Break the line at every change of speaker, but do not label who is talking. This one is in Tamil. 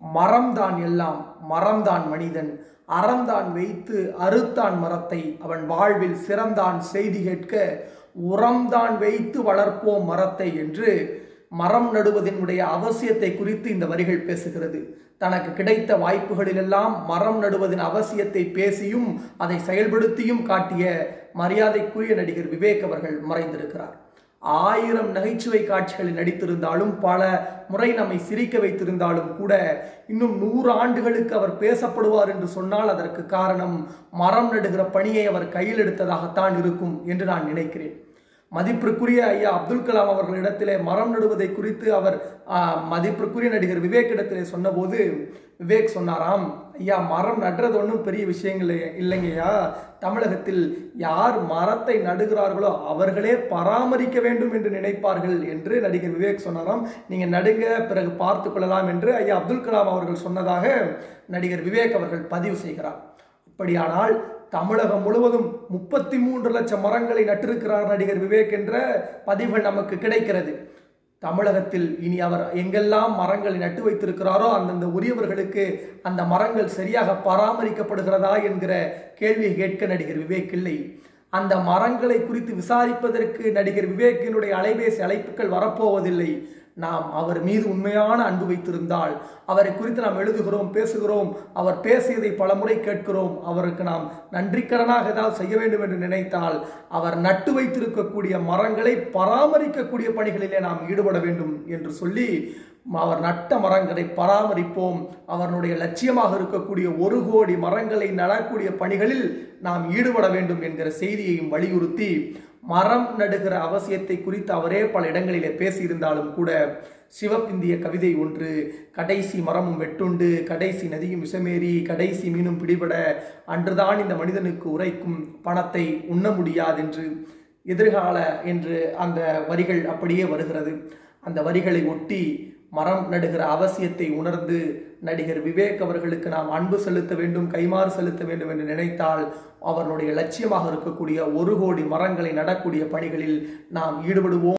மரம்தான் எல்லாம் மரம்தான் மனிதன் அறம்தான் வைத்து அறுத்தான் மரத்தை அவன் வாழ்வில் சிறந்தான் செய்தி கேட்க உரம்தான் வைத்து வளர்ப்போம் மரத்தை என்று மரம் நடுவதனுடைய அவசியத்தை குறித்து இந்த வரிகள் பேசுகிறது தனக்கு கிடைத்த வாய்ப்புகளிலெல்லாம் மரம் நடுவதன் அவசியத்தை பேசியும் அதை செயல்படுத்தியும் காட்டிய மரியாதைக்குரிய நடிகர் விவேக் அவர்கள் மறைந்திருக்கிறார் ஆயிரம் நகைச்சுவை காட்சிகளில் நடித்திருந்தாலும் பல முறை நம்மை சிரிக்க வைத்திருந்தாலும் கூட இன்னும் நூறு ஆண்டுகளுக்கு அவர் பேசப்படுவார் என்று சொன்னால் அதற்கு காரணம் மரம் நடுகிற பணியை அவர் கையில் எடுத்ததாகத்தான் இருக்கும் என்று நான் நினைக்கிறேன் மதிப்பிற்குரிய ஐயா அப்துல் கலாம் அவர்களிடத்திலே மரம் நடுவதை குறித்து அவர் மதிப்பிற்குரிய நடிகர் விவேக் இடத்திலே சொன்னபோது விவேக் சொன்னாராம் ஐயா மரம் நடுறது ஒன்றும் பெரிய விஷயங்கள் இல்லைங்கய்யா தமிழகத்தில் யார் மரத்தை நடுகிறார்களோ அவர்களே பராமரிக்க வேண்டும் என்று நினைப்பார்கள் என்று நடிகர் விவேக் சொன்னாராம் நீங்க நடுங்க பிறகு பார்த்து கொள்ளலாம் என்று ஐயா அப்துல் கலாம் அவர்கள் சொன்னதாக நடிகர் விவேக் அவர்கள் பதிவு செய்கிறார் அப்படியானால் தமிழகம் முழுவதும் முப்பத்தி மூன்று லட்சம் மரங்களை நட்டிருக்கிறார் நடிகர் விவேக் என்ற பதிவுகள் நமக்கு கிடைக்கிறது தமிழகத்தில் இனி அவர் எங்கெல்லாம் மரங்களை நட்டு வைத்திருக்கிறாரோ அந்தந்த உரியவர்களுக்கு அந்த மரங்கள் சரியாக பராமரிக்கப்படுகிறதா என்கிற கேள்வியை கேட்க நடிகர் விவேக் இல்லை அந்த மரங்களை குறித்து விசாரிப்பதற்கு நடிகர் விவேக்கினுடைய அலைபேசி அழைப்புகள் வரப்போவதில்லை நாம் அவர் மீது உண்மையான அன்பு வைத்திருந்தால் அவரை குறித்து நாம் எழுதுகிறோம் பேசுகிறோம் அவர் பேசியதை பல முறை கேட்கிறோம் அவருக்கு நாம் நன்றிக்கடனாக ஏதாவது செய்ய வேண்டும் என்று நினைத்தால் அவர் நட்டு வைத்திருக்கக்கூடிய மரங்களை பராமரிக்கக்கூடிய பணிகளிலே நாம் ஈடுபட வேண்டும் என்று சொல்லி அவர் நட்ட மரங்களை பராமரிப்போம் அவருடைய லட்சியமாக இருக்கக்கூடிய ஒரு கோடி மரங்களை நடக்கூடிய பணிகளில் நாம் ஈடுபட வேண்டும் என்கிற செய்தியையும் வலியுறுத்தி மரம் நடுகிற அவசியத்தை குறித்து அவரே பல இடங்களிலே பேசியிருந்தாலும் கூட சிவப்பிந்திய கவிதை ஒன்று கடைசி மரமும் வெட்டுண்டு கடைசி நதியும் விஷமேறி கடைசி மீனும் பிடிபட அன்றுதான் இந்த மனிதனுக்கு உரைக்கும் பணத்தை உண்ண முடியாதென்று எதிர்கால என்று அந்த வரிகள் அப்படியே வருகிறது அந்த வரிகளை ஒட்டி மரம் நடுகிற அவசியத்தை உணர்ந்து நடிகர் விவேக் அவர்களுக்கு நாம் அன்பு செலுத்த வேண்டும் கைமாறு செலுத்த வேண்டும் என்று நினைத்தால் அவர்களுடைய லட்சியமாக இருக்கக்கூடிய ஒரு கோடி மரங்களை நடக்கூடிய பணிகளில் நாம் ஈடுபடுவோம்